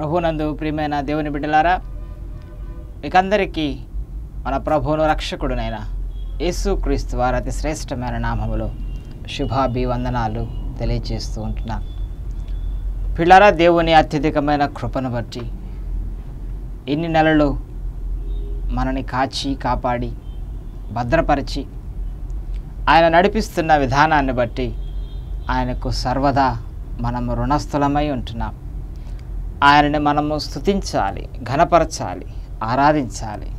ప్రభునందు ప్రియమైన దేవుని బిడ్డలారా మీకందరికీ మన ప్రభువును రక్షకుడునైన యేసుక్రీస్తు వారి అతి శ్రేష్టమైన నామములో శుభాభివందనాలు తెలియజేస్తూ ఉంటున్నాను పిల్లరా దేవుని అత్యధికమైన కృపను బట్టి ఇన్ని నెలలు మనని కాచి కాపాడి భద్రపరిచి ఆయన నడిపిస్తున్న విధానాన్ని బట్టి ఆయనకు సర్వదా మనము రుణస్థులమై ఉంటున్నాం ఆయనని మనము స్తుతించాలి ఘనపరచాలి ఆరాధించాలి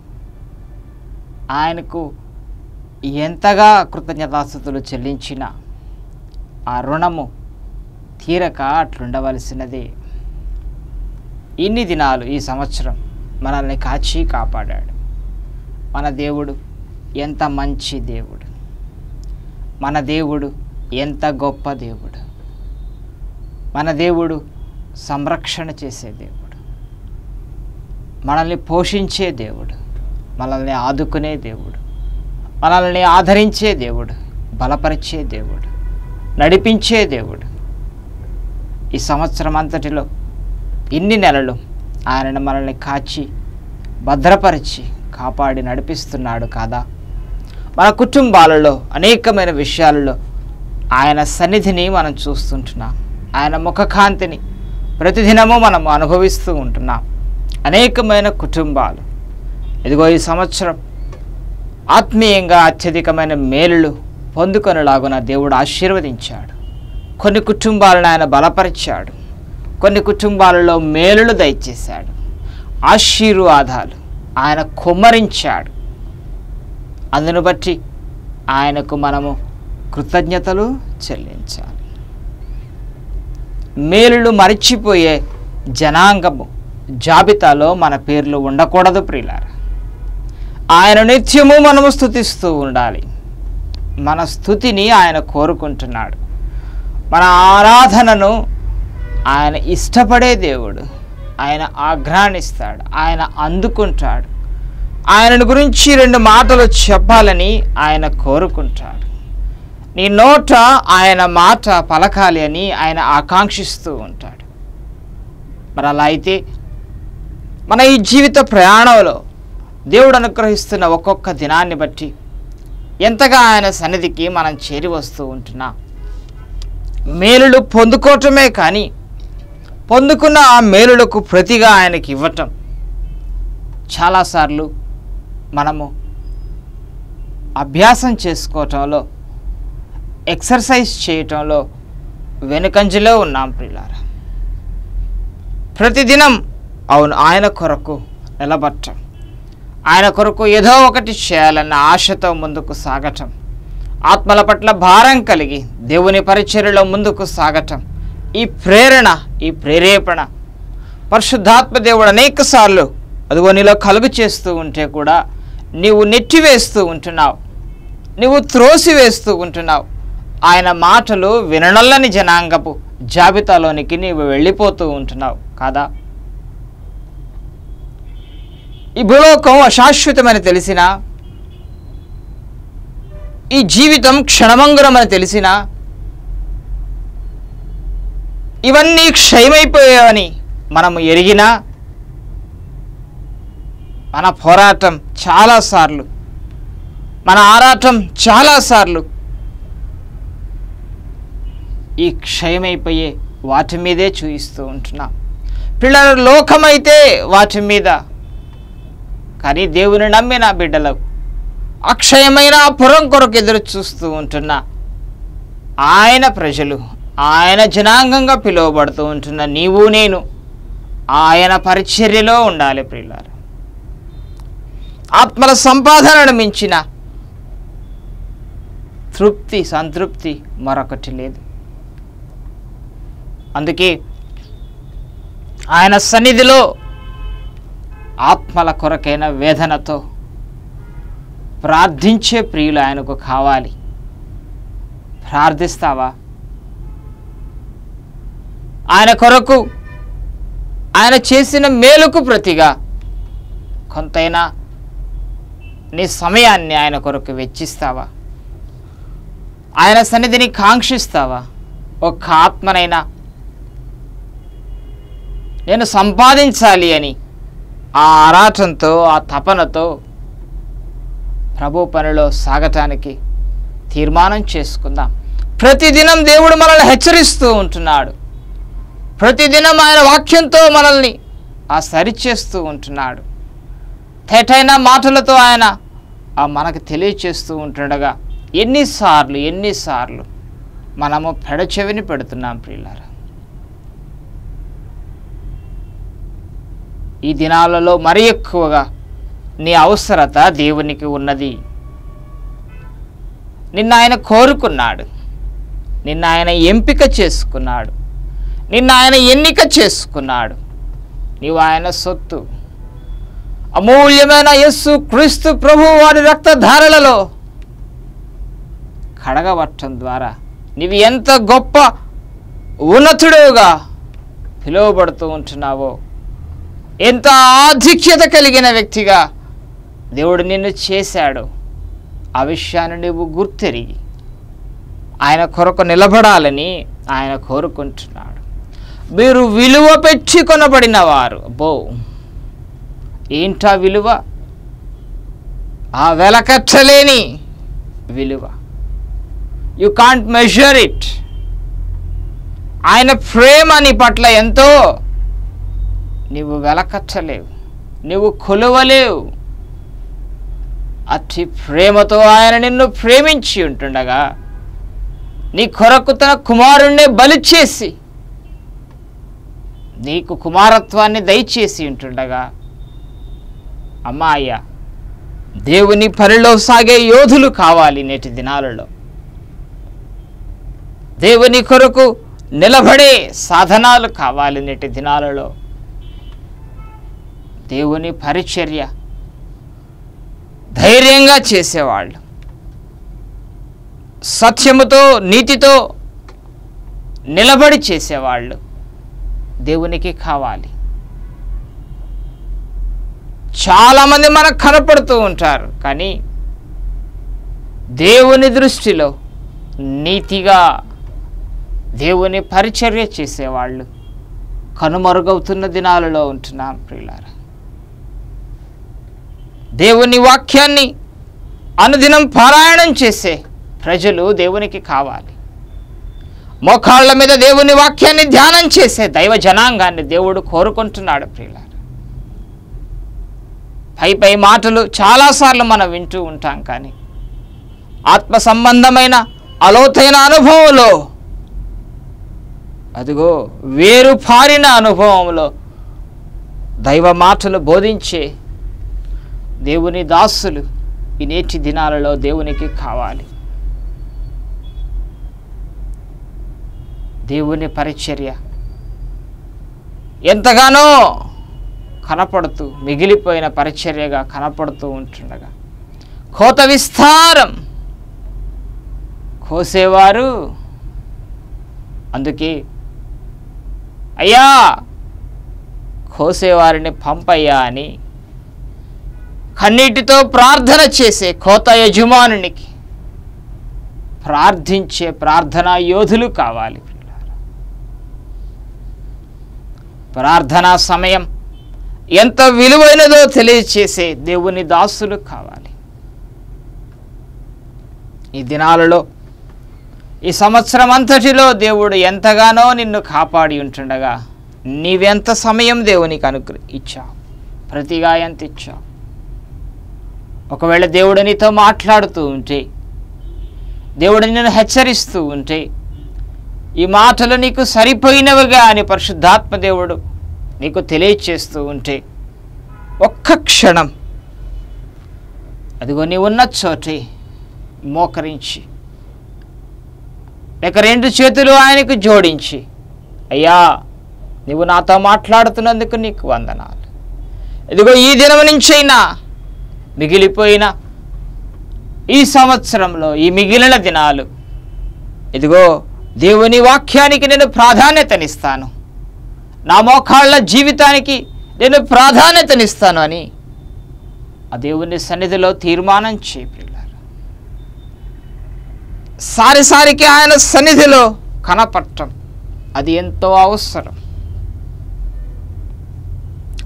ఆయనకు ఎంతగా కృతజ్ఞతాస్థుతులు చెల్లించినా ఆ రుణము తీరక అట్లుండవలసినదే ఇన్ని దినాలు ఈ సంవత్సరం మనల్ని కాచి కాపాడాడు మన దేవుడు ఎంత మంచి దేవుడు మన దేవుడు ఎంత గొప్ప దేవుడు మన దేవుడు సంరక్షణ చేసే దేవుడు మనల్ని పోషించే దేవుడు మనల్ని ఆదుకునే దేవుడు మనల్ని ఆదరించే దేవుడు బలపరిచే దేవుడు నడిపించే దేవుడు ఈ సంవత్సరం అంతటిలో ఇన్ని నెలలు ఆయన మనల్ని కాచి భద్రపరిచి కాపాడి నడిపిస్తున్నాడు కాదా మన కుటుంబాలలో అనేకమైన విషయాలలో ఆయన సన్నిధిని మనం చూస్తుంటున్నాం ఆయన ముఖకాంతిని ప్రతిదినము మనం అనుభవిస్తూ ఉంటున్నాం అనేకమైన కుటుంబాలు ఇదిగో ఈ సంవత్సరం ఆత్మీయంగా అత్యధికమైన మేలులు పొందుకొనిలాగున దేవుడు ఆశీర్వదించాడు కొన్ని కుటుంబాలను ఆయన బలపరిచాడు కొన్ని కుటుంబాలలో మేలులు దయచేశాడు ఆశీర్వాదాలు ఆయన కుమ్మరించాడు అందును బట్టి ఆయనకు మనము కృతజ్ఞతలు చెల్లించాలి మేలులు మరిచిపోయే జనాంగము జాబితాలో మన పేర్లు ఉండకూడదు ప్రియులారా ఆయన నిత్యము మనము స్థుతిస్తూ ఉండాలి మన స్థుతిని ఆయన కోరుకుంటున్నాడు మన ఆరాధనను ఆయన ఇష్టపడే దేవుడు ఆయన ఆఘ్రాణిస్తాడు ఆయన అందుకుంటాడు ఆయనను గురించి రెండు మాటలు చెప్పాలని ఆయన కోరుకుంటాడు నీ నోట ఆయన మాట పలకాలి అని ఆయన ఆకాంక్షిస్తూ ఉంటాడు మరి అలా అయితే మన ఈ జీవిత ప్రయాణంలో దేవుడు అనుగ్రహిస్తున్న ఒక్కొక్క దినాన్ని బట్టి ఎంతగా ఆయన సన్నిధికి మనం చేరి వస్తూ ఉంటున్నాం మేలులు పొందుకోవటమే కానీ పొందుకున్న ఆ మేలులకు ప్రతిగా ఆయనకి ఇవ్వటం చాలాసార్లు మనము అభ్యాసం చేసుకోవటంలో ఎక్సర్సైజ్ చేయటంలో వెనుకంజలో ఉన్నాం ప్రియులారా ప్రతిదినం అవును ఆయన కొరకు నిలబట్టం ఆయన కొరకు ఏదో ఒకటి చేయాలన్న ఆశతో ముందుకు సాగటం ఆత్మల పట్ల భారం కలిగి దేవుని పరిచర్యలో ముందుకు సాగటం ఈ ప్రేరణ ఈ ప్రేరేపణ పరిశుద్ధాత్మ దేవుడు అనేక సార్లు అదిగో నీలో కలుగు చేస్తూ ఉంటే కూడా నీవు నెట్టివేస్తూ ఉంటున్నావు నువ్వు త్రోసివేస్తూ ఉంటున్నావు ఆయన మాటలు విననల్లని జనాంగపు జాబితాలోనికి నీవు వెళ్ళిపోతూ ఉంటున్నావు కాదా ఈ భూలోకం అశాశ్వతమని తెలిసినా ఈ జీవితం క్షణమంగురమని తెలిసినా ఇవన్నీ క్షయమైపోయావని మనము ఎరిగినా మన పోరాటం చాలాసార్లు మన ఆరాటం చాలాసార్లు ఈ క్షయమైపోయే వాటి మీదే చూయిస్తూ ఉంటున్నాం పిల్లల లోకమైతే వాటి మీద కానీ దేవుని నమ్మిన బిడ్డలు అక్షయమైన ఆ పురం కొరకు ఎదురు చూస్తూ ఉంటున్న ఆయన ప్రజలు ఆయన జనాంగంగా పిలువబడుతూ ఉంటున్న నీవు నేను ఆయన పరిచర్యలో ఉండాలి ప్రియులారు ఆత్మల సంపాదనను మించిన తృప్తి సంతృప్తి మరొకటి లేదు అందుకే ఆయన సన్నిధిలో ఆత్మల కొరకైన వేదనతో ప్రార్థించే ప్రియులు ఆయనకు కావాలి ప్రార్థిస్తావా ఆయన కొరకు ఆయన చేసిన మేలుకు ప్రతిగా కొంతైనా నీ సమయాన్ని ఆయన కొరకు వెచ్చిస్తావా ఆయన సన్నిధిని కాంక్షిస్తావా ఒక్క ఆత్మనైనా నేను సంపాదించాలి అని ఆ ఆరాటంతో ఆ తపనతో ప్రభు పనిలో సాగటానికి తీర్మానం చేసుకుందాం ప్రతిదినం దేవుడు మనల్ని హెచ్చరిస్తూ ఉంటున్నాడు ప్రతిదినం ఆయన వాక్యంతో మనల్ని ఆ సరిచేస్తూ ఉంటున్నాడు తేటైన మాటలతో ఆయన ఆ మనకు తెలియచేస్తూ ఉంటుండగా ఎన్నిసార్లు ఎన్నిసార్లు మనము పెడచెవిని పెడుతున్నాం ప్రియులారా ఈ దినాలలో మరి ఎక్కువగా నీ అవసరత దేవునికి ఉన్నది నిన్న ఆయన కోరుకున్నాడు నిన్న ఆయన ఎంపిక చేసుకున్నాడు నిన్న ఆయన ఎన్నిక చేసుకున్నాడు నీవు ఆయన సొత్తు అమూల్యమైన యస్సు క్రీస్తు ప్రభు వారి రక్తధారలలో కడగబట్టం ద్వారా నీవు ఎంత గొప్ప ఉన్నతుడుగా పిలువబడుతూ ఉంటున్నావో ఎంత ఆధిక్యత కలిగిన వ్యక్తిగా దేవుడు నిన్ను చేశాడు ఆ విషయాన్ని నువ్వు గుర్తెరిగి ఆయన కొరకు నిలబడాలని ఆయన కోరుకుంటున్నాడు మీరు విలువ పెట్టి కొనబడిన వారు అబ్బో ఏంటా విలువ ఆ వెలకట్టలేని విలువ యు కాంట్ మెజర్ ఇట్ ఆయన ప్రేమ నీ పట్ల ఎంతో నీవు వెలకట్టలేవు నువ్వు కొలువలేవు అతి ప్రేమతో ఆయన నిన్ను ప్రేమించి ఉంటుండగా నీ కొరకు తన కుమారుణ్ణి బలి చేసి నీకు కుమారత్వాన్ని దయచేసి ఉంటుండగా అమ్మాయ్య దేవుని పనిలో సాగే యోధులు కావాలి నేటి దినాలలో దేవుని కొరకు నిలబడే సాధనాలు కావాలి నేటి దినాలలో దేవుని పరిచర్య ధైర్యంగా చేసేవాళ్ళు సత్యముతో నీతితో నిలబడి చేసేవాళ్ళు దేవునికి కావాలి చాలామంది మనకు కనపడుతూ ఉంటారు కానీ దేవుని దృష్టిలో నీతిగా దేవుని పరిచర్య చేసేవాళ్ళు కనుమరుగవుతున్న దినాలలో ఉంటున్నాం ప్రియులారా దేవుని వాక్యాన్ని అనుదినం పారాయణం చేసే ప్రజలు దేవునికి కావాలి మోకాళ్ళ మీద దేవుని వాక్యాన్ని ధ్యానం చేసే దైవ జనాంగాన్ని దేవుడు కోరుకుంటున్నాడు ప్రియులారా పై పై మాటలు చాలాసార్లు మనం వింటూ ఉంటాం కానీ ఆత్మ సంబంధమైన అలోతైన అనుభవంలో అదిగో వేరు పారిన అనుభవంలో దైవ మాటలు బోధించే దేవుని దాసులు ఈ నేటి దినాలలో దేవునికి కావాలి దేవుని పరిచర్య ఎంతగానో కనపడుతూ మిగిలిపోయిన పరిచర్యగా కనపడుతూ ఉంటుండగా కోత విస్తారం కోసేవారు అందుకే అయ్యా కోసేవారిని పంపయ్యా అని కన్నీటితో ప్రార్థన చేసే కోత యజమానునికి ప్రార్థించే ప్రార్థనా యోధులు కావాలి ప్రార్థనా సమయం ఎంత విలువైనదో తెలియచేసే దేవుని దాసులు కావాలి ఈ దినాలలో ఈ సంవత్సరం అంతటిలో దేవుడు ఎంతగానో నిన్ను కాపాడి ఉంటుండగా నీవెంత సమయం దేవునికి అనుగ్రహ ఇచ్చావు ప్రతిగా ఎంత ఇచ్చావు ఒకవేళ దేవుడు నీతో మాట్లాడుతూ ఉంటే దేవుడు నిన్ను హెచ్చరిస్తూ ఉంటే ఈ మాటలు నీకు సరిపోయినవిగా అని పరిశుద్ధాత్మ దేవుడు నీకు తెలియచేస్తూ ఉంటే ఒక్క క్షణం అదిగో నీ ఉన్న చోటే మోకరించి లేక రెండు చేతులు ఆయనకు జోడించి అయ్యా నువ్వు నాతో మాట్లాడుతున్నందుకు నీకు వందనాలు ఇదిగో ఈ దినం నుంచైనా మిగిలిపోయిన ఈ సంవత్సరంలో ఈ మిగిలిన దినాలు ఇదిగో దేవుని వాక్యానికి నేను ప్రాధాన్యతనిస్తాను నా మోకాళ్ళ జీవితానికి నేను ప్రాధాన్యతనిస్తాను అని ఆ దేవుని సన్నిధిలో తీర్మానం చేపిల్లారు సారిసారికి ఆయన సన్నిధిలో కనపడటం అది ఎంతో అవసరం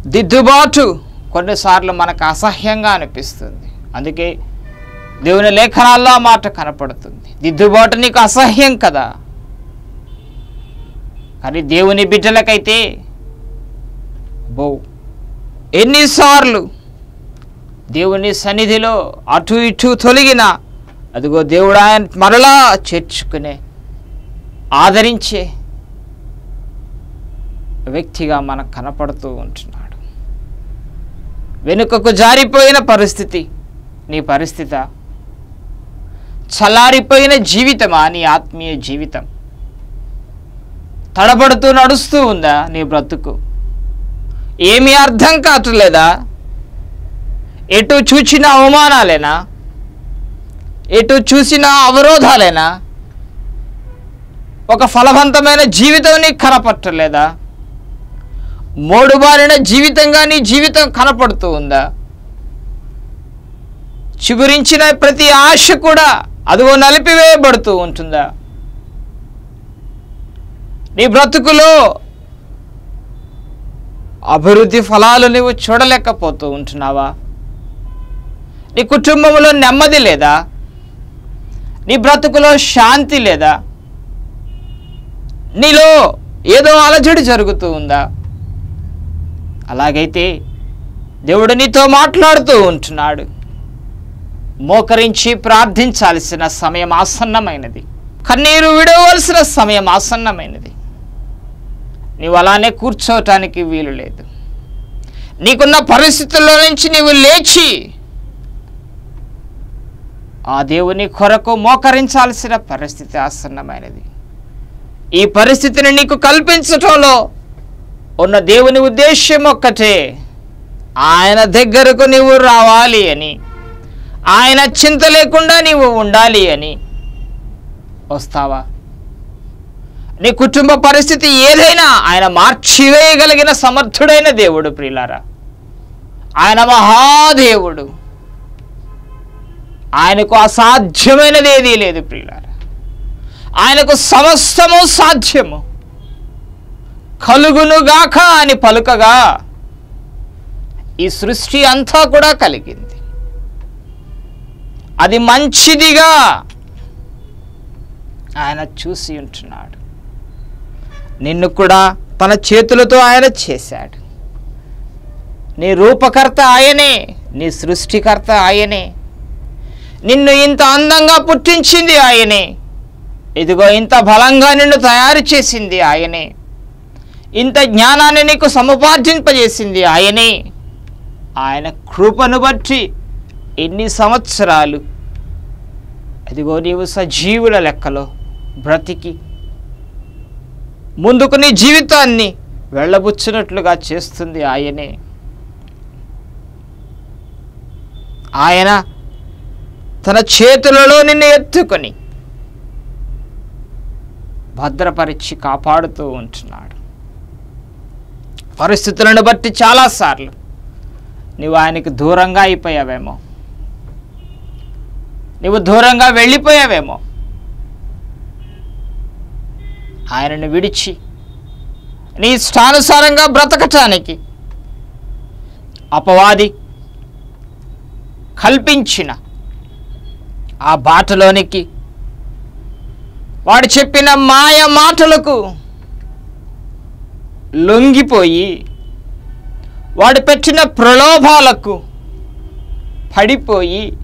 దిద్దుబాటు కొన్నిసార్లు మనకు అసహ్యంగా అనిపిస్తుంది అందుకే దేవుని లేఖనాల్లో ఆ మాట కనపడుతుంది దిద్దుబాటు నీకు అసహ్యం కదా కానీ దేవుని బిడ్డలకైతే బో ఎన్నిసార్లు దేవుని సన్నిధిలో అటు ఇటు తొలగిన అదిగో దేవుడు ఆయన మరలా చేర్చుకునే ఆదరించే వ్యక్తిగా మనకు కనపడుతూ ఉంటున్నాడు వెనుకకు జారిపోయిన పరిస్థితి నీ పరిస్థిత చల్లారిపోయిన జీవితమా నీ ఆత్మీయ జీవితం తడబడుతూ నడుస్తూ ఉందా నీ బ్రతుకు ఏమీ అర్థం కావట్లేదా ఎటు చూచిన అవమానాలేనా ఎటు చూసిన అవరోధాలేనా ఒక ఫలవంతమైన జీవితం నీకు కనపట్టలేదా మోడుబారిన జీవితంగా నీ జీవితం కనపడుతూ ఉందా చిగురించిన ప్రతి ఆశ కూడా అదిగో నలిపివేయబడుతూ ఉంటుందా నీ బ్రతుకులో అభివృద్ధి ఫలాలు నువ్వు చూడలేకపోతూ ఉంటున్నావా నీ కుటుంబంలో నెమ్మది లేదా నీ బ్రతుకులో శాంతి లేదా నీలో ఏదో అలజడి జరుగుతూ ఉందా అలాగైతే దేవుడు నీతో మాట్లాడుతూ ఉంటున్నాడు మోకరించి ప్రార్థించాల్సిన సమయం ఆసన్నమైనది కన్నీరు విడవలసిన సమయం ఆసన్నమైనది నీవు అలానే కూర్చోవటానికి వీలు లేదు నీకున్న పరిస్థితుల్లో నుంచి నీవు లేచి ఆ దేవుని కొరకు మోకరించాల్సిన పరిస్థితి ఆసన్నమైనది ఈ పరిస్థితిని నీకు కల్పించటంలో ఉన్న దేవుని ఉద్దేశ్యం ఒక్కటే ఆయన దగ్గరకు నీవు రావాలి అని ఆయన చింత లేకుండా నీవు ఉండాలి అని వస్తావా నీ కుటుంబ పరిస్థితి ఏదైనా ఆయన మార్చివేయగలిగిన సమర్థుడైన దేవుడు ప్రియులారా ఆయన మహాదేవుడు ఆయనకు అసాధ్యమైనది ఏదీ లేదు ప్రియులారా ఆయనకు సమస్తము సాధ్యము కలుగునుగాక అని పలుకగా ఈ సృష్టి అంతా కూడా కలిగింది అది మంచిదిగా ఆయన చూసి ఉంటున్నాడు నిన్ను కూడా తన చేతులతో ఆయన చేశాడు నీ రూపకర్త ఆయనే నీ సృష్టికర్త ఆయనే నిన్ను ఇంత అందంగా పుట్టించింది ఆయనే ఇదిగో ఇంత బలంగా నిన్ను తయారు చేసింది ఆయనే ఇంత జ్ఞానాన్ని నీకు సముపార్జింపజేసింది ఆయనే ఆయన కృపను బట్టి ఎన్ని సంవత్సరాలు అదిగో నీవు సజీవుల లెక్కలో బ్రతికి ముందుకు నీ జీవితాన్ని వెళ్ళబుచ్చినట్లుగా చేస్తుంది ఆయనే ఆయన తన చేతులలో నిన్ను ఎత్తుకొని భద్రపరిచి కాపాడుతూ ఉంటున్నాడు పరిస్థితులను బట్టి చాలాసార్లు నువ్వు ఆయనకి దూరంగా అయిపోయావేమో నువ్వు దూరంగా వెళ్ళిపోయావేమో ఆయనను విడిచి నీ ఇష్టానుసారంగా బ్రతకటానికి అపవాది కల్పించిన ఆ బాటలోనికి వాడు చెప్పిన మాయ మాటలకు లొంగిపోయి వాడు పెట్టిన ప్రలోభాలకు పడిపోయి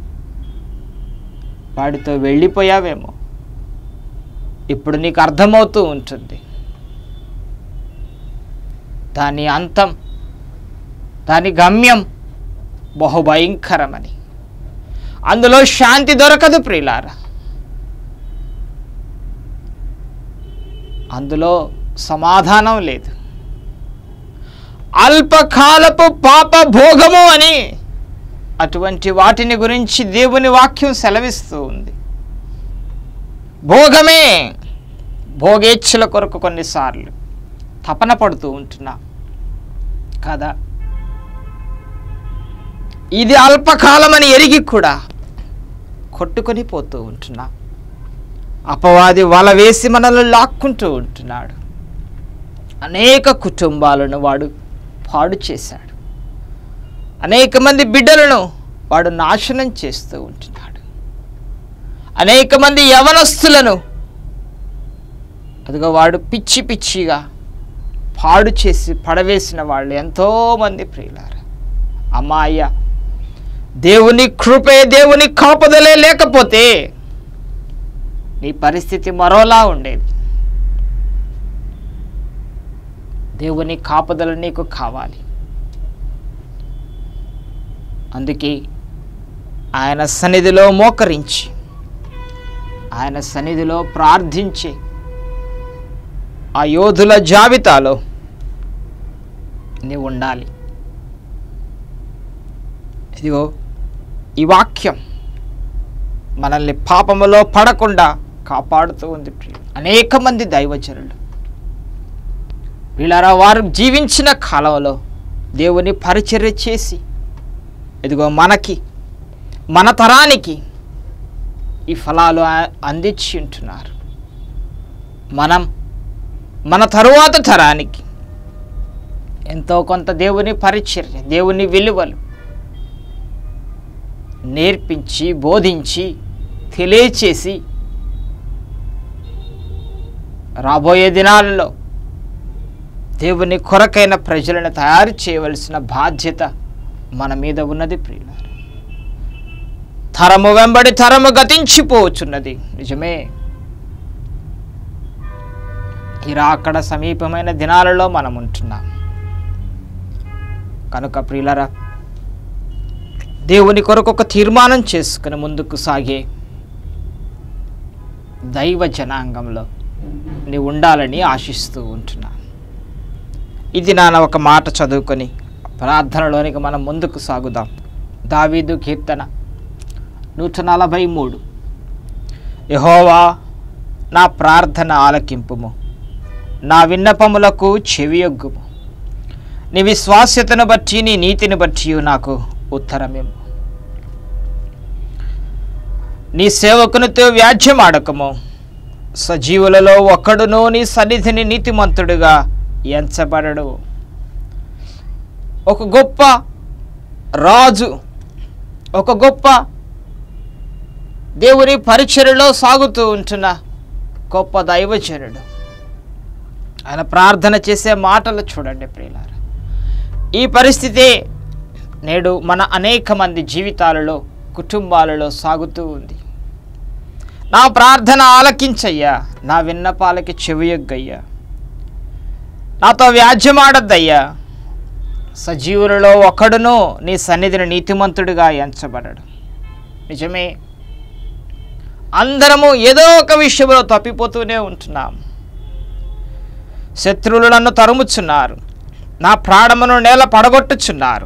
వాడితో వెళ్ళిపోయావేమో ఇప్పుడు నీకు అర్థమవుతూ ఉంటుంది దాని అంతం దాని గమ్యం బహుభయంకరమని అందులో శాంతి దొరకదు ప్రియులారా అందులో సమాధానం లేదు అల్పకాలపు పాప భోగము అని అటువంటి వాటిని గురించి దేవుని వాక్యం సెలవిస్తూ ఉంది భోగమే భోగేచ్ఛల కొరకు కొన్నిసార్లు తపన పడుతూ ఉంటున్నా కదా ఇది అల్పకాలమని ఎరిగి కూడా కొట్టుకొని పోతూ ఉంటున్నా అపవాది వల వేసి మనల్ని లాక్కుంటూ ఉంటున్నాడు అనేక కుటుంబాలను వాడు పాడు చేశాడు అనేక మంది బిడ్డలను వాడు నాశనం చేస్తూ ఉంటున్నాడు అనేక మంది యవనస్తులను అదిగో వాడు పిచ్చి పిచ్చిగా పాడు చేసి పడవేసిన వాళ్ళు ఎంతోమంది ప్రియులారు అమ్మాయ్య దేవుని కృపే దేవుని కాపుదలే లేకపోతే నీ పరిస్థితి మరోలా ఉండేది దేవుని కాపుదల నీకు కావాలి అందుకే ఆయన సన్నిధిలో మోకరించి ఆయన సన్నిధిలో ప్రార్థించి ఆ యోధుల జాబితాలో నీవు ఉండాలి ఇదిగో ఈ వాక్యం మనల్ని పాపములో పడకుండా కాపాడుతూ ఉంది ప్రియ అనేక మంది దైవచరులు వీళ్ళారా వారు జీవించిన కాలంలో దేవుని పరిచర్య చేసి ఇదిగో మనకి మన తరానికి ఈ ఫలాలు ఆ- అందించి ఉంటున్నారు మనం మన తరువాత తరానికి ఎంతో కొంత దేవుని పరిచర్య దేవుని విలువలు నేర్పించి బోధించి తెలియచేసి రాబోయే దినాలలో దేవుని కొరకైన ప్రజలను తయారు చేయవలసిన బాధ్యత మన మీద ఉన్నది ప్రియులారు తరము వెంబడి తరము గతించిపోవచ్చున్నది నిజమే ఇరా అక్కడ సమీపమైన దినాలలో మనం ఉంటున్నాం కనుక ప్రియులరా దేవుని కొరకు ఒక తీర్మానం చేసుకుని ముందుకు సాగే దైవ జనాంగంలో నీవు ఉండాలని ఆశిస్తూ ఉంటున్నాను ఇది నాన్న ఒక మాట చదువుకొని ప్రార్థనలోనికి మనం ముందుకు సాగుదాం దావీదు కీర్తన నూట నలభై మూడు యహోవా నా ప్రార్థన ఆలకింపుము నా విన్నపములకు చెవియొగ్గుము నీ విశ్వాస్యతను బట్టి నీ నీతిని బట్టి నాకు ఉత్తరమేము నీ సేవకునితో వ్యాజ్యమాడకము సజీవులలో ఒక్కడునో నీ సన్నిధిని నీతిమంతుడుగా ఎంచబడడు ఒక గొప్ప రాజు ఒక గొప్ప దేవుని పరిచర్యలో సాగుతూ ఉంటున్న గొప్ప దైవచరుడు ఆయన ప్రార్థన చేసే మాటలు చూడండి ప్రియులారా ఈ పరిస్థితి నేడు మన అనేక మంది జీవితాలలో కుటుంబాలలో సాగుతూ ఉంది నా ప్రార్థన ఆలకించయ్యా నా విన్నపాలకి చెవియొగ్గయ్యా నాతో వ్యాజ్యమాడద్దయ్యా సజీవులలో ఒకడును నీ సన్నిధిని నీతిమంతుడిగా ఎంచబడడు నిజమే అందరము ఏదో ఒక విషయంలో తప్పిపోతూనే ఉంటున్నాం శత్రువులు నన్ను తరుముచున్నారు నా ప్రాణమును నేల పడగొట్టుచున్నారు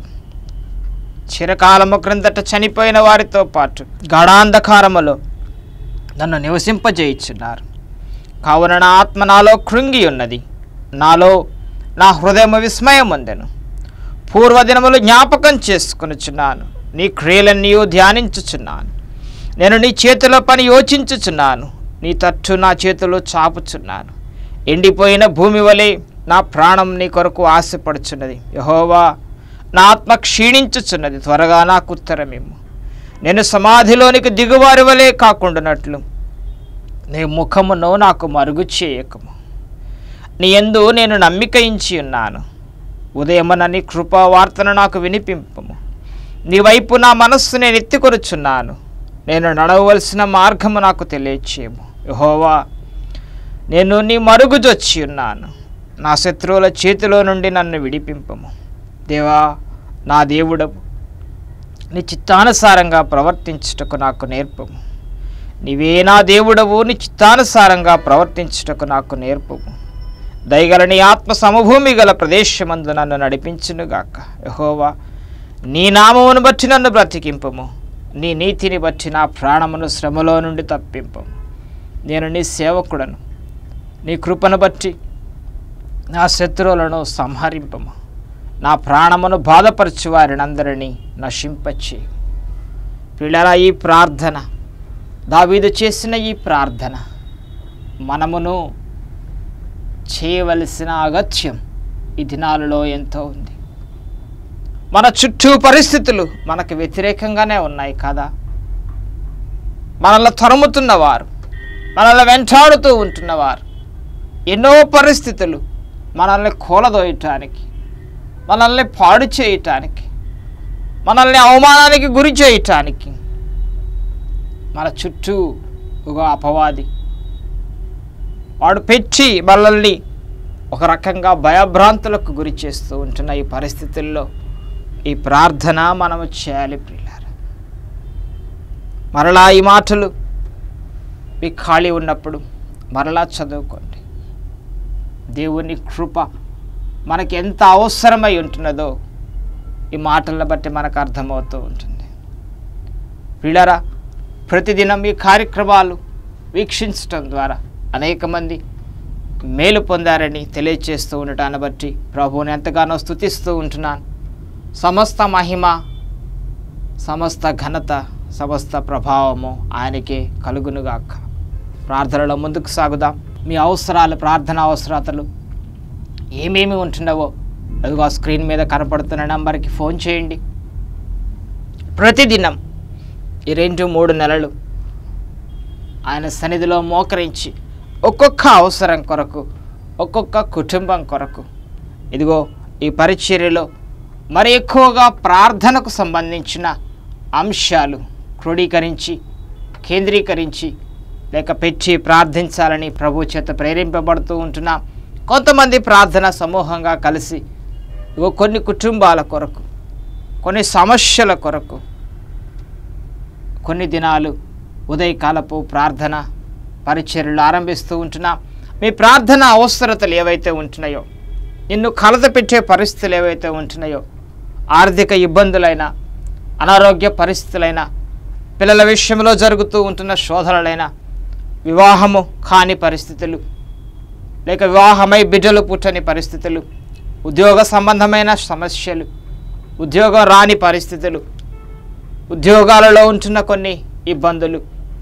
చిరకాలము క్రిందట చనిపోయిన వారితో పాటు గాఢాంధకారములో నన్ను నివసింపజేయుచున్నారు కావున నా ఆత్మ నాలో కృంగి ఉన్నది నాలో నా హృదయము విస్మయం ఉందెను పూర్వదినములు జ్ఞాపకం చేసుకొనుచున్నాను నీ క్రియలన్నీ ధ్యానించుచున్నాను నేను నీ చేతిలో పని యోచించుచున్నాను నీ తట్టు నా చేతిలో చాపుచున్నాను ఎండిపోయిన భూమి వలె నా ప్రాణం నీ కొరకు ఆశపడుచున్నది యహోవా నా ఆత్మ క్షీణించుచున్నది త్వరగా నాకు ఉత్తరమేమో నేను సమాధిలోనికి దిగువారి వలె కాకుండానట్లు నీ ముఖమును నాకు మరుగు చేయకము నీ ఎందు నేను నమ్మిక ఇంచి ఉన్నాను ఉదయమున నీ కృపా వార్తను నాకు వినిపింపము నీ వైపు నా మనస్సు నేను ఎత్తికొనుచున్నాను నేను నడవలసిన మార్గము నాకు తెలియచేయము యహోవా నేను నీ మరుగుజొచ్చి ఉన్నాను నా శత్రువుల చేతిలో నుండి నన్ను విడిపింపము దేవా నా దేవుడవు నీ చిత్తానుసారంగా ప్రవర్తించుటకు నాకు నేర్పము నీవే నా దేవుడవు నీ చిత్తానుసారంగా ప్రవర్తించుటకు నాకు నేర్పము దయగల నీ ఆత్మ సమభూమి గల ప్రదేశమందు నన్ను నడిపించునుగాక యహోవా నీ నామమును బట్టి నన్ను బ్రతికింపము నీ నీతిని బట్టి నా ప్రాణమును శ్రమలో నుండి తప్పింపము నేను నీ సేవకుడను నీ కృపను బట్టి నా శత్రువులను సంహరింపము నా ప్రాణమును బాధపరచు వారినందరినీ నశింపచే పిల్లల ఈ ప్రార్థన దావీదు చేసిన ఈ ప్రార్థన మనమును చేయవలసిన అగత్యం ఈ దినాలలో ఎంతో ఉంది మన చుట్టూ పరిస్థితులు మనకు వ్యతిరేకంగానే ఉన్నాయి కదా మనల్ని తరుముతున్నవారు మనల్ని వెంటాడుతూ ఉంటున్నవారు ఎన్నో పరిస్థితులు మనల్ని కూలదోయటానికి మనల్ని పాడు చేయటానికి మనల్ని అవమానానికి గురి చేయటానికి మన చుట్టూ ఒక అపవాది వాడు పెట్టి మనల్ని ఒక రకంగా భయభ్రాంతులకు గురి చేస్తూ ఉంటున్న ఈ పరిస్థితుల్లో ఈ ప్రార్థన మనము చేయాలి ప్రియులారా మరలా ఈ మాటలు మీ ఖాళీ ఉన్నప్పుడు మరలా చదువుకోండి దేవుని కృప మనకి ఎంత అవసరమై ఉంటున్నదో ఈ మాటలను బట్టి మనకు అర్థమవుతూ ఉంటుంది ప్రియులారా ప్రతిదినం ఈ కార్యక్రమాలు వీక్షించటం ద్వారా అనేక మంది మేలు పొందారని తెలియచేస్తూ ఉండటాన్ని బట్టి ప్రభువుని ఎంతగానో స్తుతిస్తూ ఉంటున్నాను సమస్త మహిమ సమస్త ఘనత సమస్త ప్రభావము ఆయనకే కలుగునుగాక ప్రార్థనలో ముందుకు సాగుదాం మీ అవసరాలు ప్రార్థన అవసరాతలు ఏమేమి ఉంటున్నావో అదిగో ఆ స్క్రీన్ మీద కనపడుతున్న నంబర్కి ఫోన్ చేయండి ప్రతిదినం ఈ రెండు మూడు నెలలు ఆయన సన్నిధిలో మోకరించి ఒక్కొక్క అవసరం కొరకు ఒక్కొక్క కుటుంబం కొరకు ఇదిగో ఈ పరిచర్యలో మరి ఎక్కువగా ప్రార్థనకు సంబంధించిన అంశాలు క్రోడీకరించి కేంద్రీకరించి లేక పెట్టి ప్రార్థించాలని ప్రభు చేత ప్రేరేంపబడుతూ ఉంటున్నాం కొంతమంది ప్రార్థన సమూహంగా కలిసి ఇగో కొన్ని కుటుంబాల కొరకు కొన్ని సమస్యల కొరకు కొన్ని దినాలు ఉదయకాలపు ప్రార్థన పరిచర్యలు ఆరంభిస్తూ ఉంటున్నాం మీ ప్రార్థన అవసరతలు ఏవైతే ఉంటున్నాయో నిన్ను కలత పెట్టే పరిస్థితులు ఏవైతే ఉంటున్నాయో ఆర్థిక ఇబ్బందులైనా అనారోగ్య పరిస్థితులైనా పిల్లల విషయంలో జరుగుతూ ఉంటున్న శోధనలైనా వివాహము కాని పరిస్థితులు లేక వివాహమై బిడ్డలు పుట్టని పరిస్థితులు ఉద్యోగ సంబంధమైన సమస్యలు ఉద్యోగం రాని పరిస్థితులు ఉద్యోగాలలో ఉంటున్న కొన్ని ఇబ్బందులు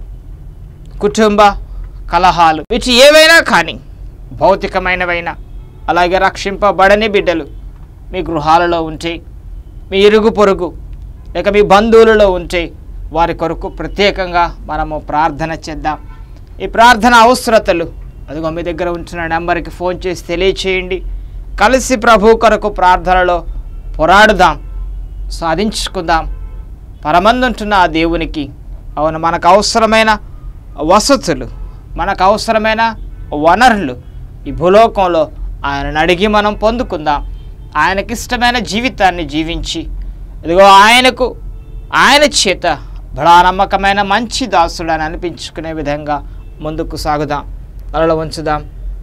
కుటుంబ కలహాలు వీటి ఏవైనా కానీ భౌతికమైనవైనా అలాగే రక్షింపబడని బిడ్డలు మీ గృహాలలో ఉంటే మీ ఇరుగు పొరుగు లేక మీ బంధువులలో ఉంటే వారి కొరకు ప్రత్యేకంగా మనము ప్రార్థన చేద్దాం ఈ ప్రార్థన అవసరతలు అదిగో మీ దగ్గర ఉంచిన నెంబర్కి ఫోన్ చేసి తెలియచేయండి కలిసి ప్రభు కొరకు ప్రార్థనలో పోరాడుదాం సాధించుకుందాం పరమందుంటున్న ఆ దేవునికి అవును మనకు అవసరమైన వసతులు మనకు అవసరమైన వనరులు ఈ భూలోకంలో ఆయనను అడిగి మనం పొందుకుందాం ఆయనకిష్టమైన జీవితాన్ని జీవించి ఇదిగో ఆయనకు ఆయన చేత బడా నమ్మకమైన మంచి దాసుడు అని అనిపించుకునే విధంగా ముందుకు సాగుదాం అలలో ఉంచుదాం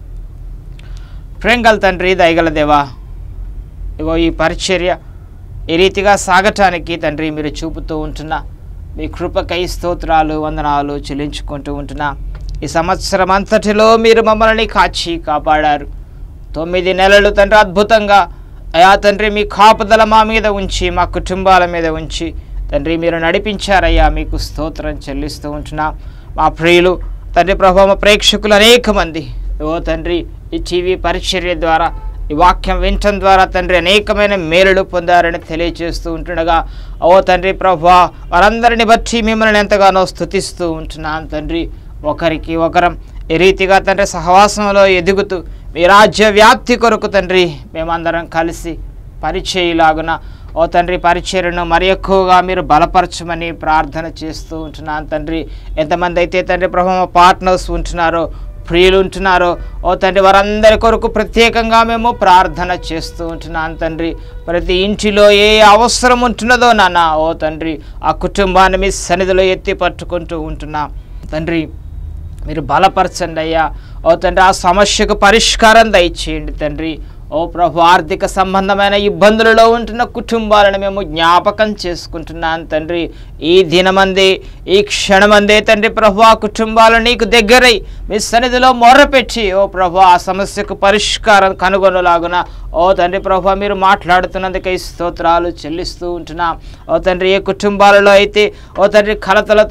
ప్రేంగల తండ్రి దయగల దేవా ఇగో ఈ పరిచర్య ఈ రీతిగా సాగటానికి తండ్రి మీరు చూపుతూ ఉంటున్నా మీ కృపకై స్తోత్రాలు వందనాలు చెల్లించుకుంటూ ఉంటున్నా ఈ సంవత్సరం అంతటిలో మీరు మమ్మల్ని కాచి కాపాడారు తొమ్మిది నెలలు తండ్రి అద్భుతంగా అయా తండ్రి మీ కాపుదల మా మీద ఉంచి మా కుటుంబాల మీద ఉంచి తండ్రి మీరు నడిపించారయ్యా మీకు స్తోత్రం చెల్లిస్తూ ఉంటున్నా మా ప్రియులు తండ్రి ప్రభావ మా ప్రేక్షకులు అనేక మంది ఓ తండ్రి ఈ టీవీ పరిచర్య ద్వారా ఈ వాక్యం వినటం ద్వారా తండ్రి అనేకమైన మేలులు పొందారని తెలియజేస్తూ ఉంటుండగా ఓ తండ్రి ప్రభా వారందరిని బట్టి మిమ్మల్ని ఎంతగానో స్తుతిస్తూ ఉంటున్నాను తండ్రి ఒకరికి ఒకరం ఈ రీతిగా తండ్రి సహవాసంలో ఎదుగుతూ మీ రాజ్య వ్యాప్తి కొరకు తండ్రి మేమందరం కలిసి పరిచయలాగున ఓ తండ్రి పరిచయను మరి ఎక్కువగా మీరు బలపరచమని ప్రార్థన చేస్తూ ఉంటున్నాను తండ్రి ఎంతమంది అయితే తండ్రి ప్రభు పార్ట్నర్స్ ఉంటున్నారో ప్రియులు ఉంటున్నారో ఓ తండ్రి వారందరి కొరకు ప్రత్యేకంగా మేము ప్రార్థన చేస్తూ ఉంటున్నాను తండ్రి ప్రతి ఇంటిలో ఏ అవసరం ఉంటున్నదో నాన్న ఓ తండ్రి ఆ కుటుంబాన్ని మీ సన్నిధిలో ఎత్తి పట్టుకుంటూ ఉంటున్నాం తండ్రి మీరు బలపరచండి అయ్యా ఓ తండ్రి ఆ సమస్యకు పరిష్కారం దయచేయండి తండ్రి ఓ ప్రభు ఆర్థిక సంబంధమైన ఇబ్బందులలో ఉంటున్న కుటుంబాలను మేము జ్ఞాపకం చేసుకుంటున్నాను తండ్రి ఈ దినమందే ఈ క్షణమందే తండ్రి ప్రభు ఆ కుటుంబాలు నీకు దగ్గరై మీ సన్నిధిలో మొర్రపెట్టి ఓ ప్రభు ఆ సమస్యకు పరిష్కారం కనుగొనలాగున ఓ తండ్రి ప్రభు మీరు మాట్లాడుతున్నందుకై స్తోత్రాలు చెల్లిస్తూ ఉంటున్నాం ఓ తండ్రి ఏ కుటుంబాలలో అయితే ఓ తండ్రి కలతలతో ఓ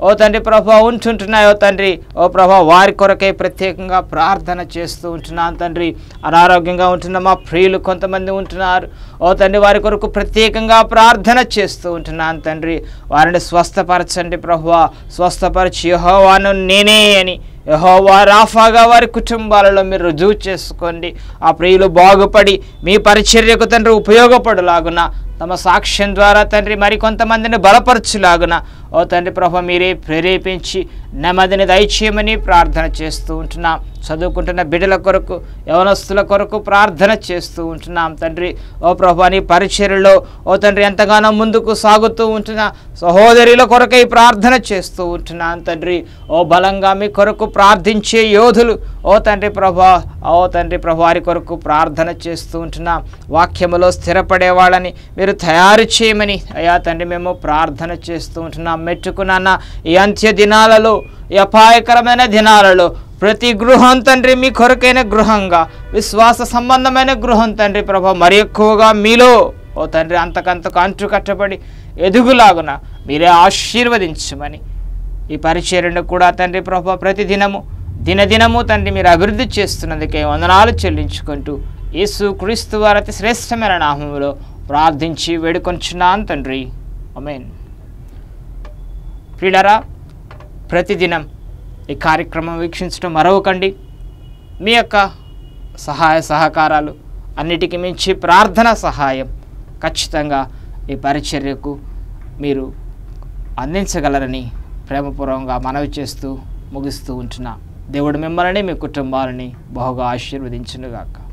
ఓ తండ్రి ప్రభా ఉంటుంటున్నాయో తండ్రి ఓ ప్రభా వారి కొరకై ప్రత్యేకంగా ప్రార్థన చేస్తూ ఉంటున్నాను తండ్రి అనారోగ్యంగా ఉంటున్న మా ప్రియులు కొంతమంది ఉంటున్నారు ఓ తండ్రి వారి కొరకు ప్రత్యేకంగా ప్రార్థన చేస్తూ ఉంటున్నాను తండ్రి వారిని స్వస్థపరచండి ప్రభువా స్వస్థపరిచి యెహోవాను నేనే అని యహోవా రాఫాగా వారి కుటుంబాలలో మీరు రుజువు చేసుకోండి ఆ ప్రియులు బాగుపడి మీ పరిచర్యకు తండ్రి ఉపయోగపడులాగున తమ సాక్ష్యం ద్వారా తండ్రి మరి కొంతమందిని బలపరచులాగున ఓ తండ్రి ప్రభ మీరే ప్రేరేపించి నెమ్మదిని దయచేయమని ప్రార్థన చేస్తూ ఉంటున్నాం చదువుకుంటున్న బిడ్డల కొరకు యవనస్తుల కొరకు ప్రార్థన చేస్తూ ఉంటున్నాం తండ్రి ఓ ప్రభా నీ పరిచర్యలో ఓ తండ్రి ఎంతగానో ముందుకు సాగుతూ ఉంటున్న సహోదరుల కొరకై ప్రార్థన చేస్తూ ఉంటున్నాను తండ్రి ఓ బలంగా మీ కొరకు ప్రార్థించే యోధులు ఓ తండ్రి ప్రభా ఓ తండ్రి ప్రభు వారి కొరకు ప్రార్థన చేస్తూ ఉంటున్నాం వాక్యములో స్థిరపడే వాళ్ళని మీరు తయారు చేయమని అయా తండ్రి మేము ప్రార్థన చేస్తూ ఉంటున్నాం మెట్టుకున్న ఈ అంత్య దినాలలో ఈ అపాయకరమైన దినాలలో ప్రతి గృహం తండ్రి మీ కొరకైన గృహంగా విశ్వాస సంబంధమైన గృహం తండ్రి ప్రభా మరి ఎక్కువగా మీలో ఓ తండ్రి అంతకంతకు అంటు కట్టబడి ఎదుగులాగున మీరే ఆశీర్వదించమని ఈ పరిచర్యను కూడా తండ్రి ప్రభా ప్రతిదినము దినదినము తండ్రి మీరు అభివృద్ధి చేస్తున్నందుకే వందనాలు చెల్లించుకుంటూ యేసు క్రీస్తు వారి అతి శ్రేష్టమైన నామములో ప్రార్థించి వేడుకొంచున్నాను తండ్రి అమేన్ ప్రియులరా ప్రతిదినం ఈ కార్యక్రమం వీక్షించడం మరవకండి మీ యొక్క సహాయ సహకారాలు అన్నిటికీ మించి ప్రార్థన సహాయం ఖచ్చితంగా ఈ పరిచర్యకు మీరు అందించగలరని ప్రేమపూర్వకంగా మనవి చేస్తూ ముగిస్తూ ఉంటున్నా దేవుడు మిమ్మల్ని మీ కుటుంబాలని బహుగా ఆశీర్వదించునుగాక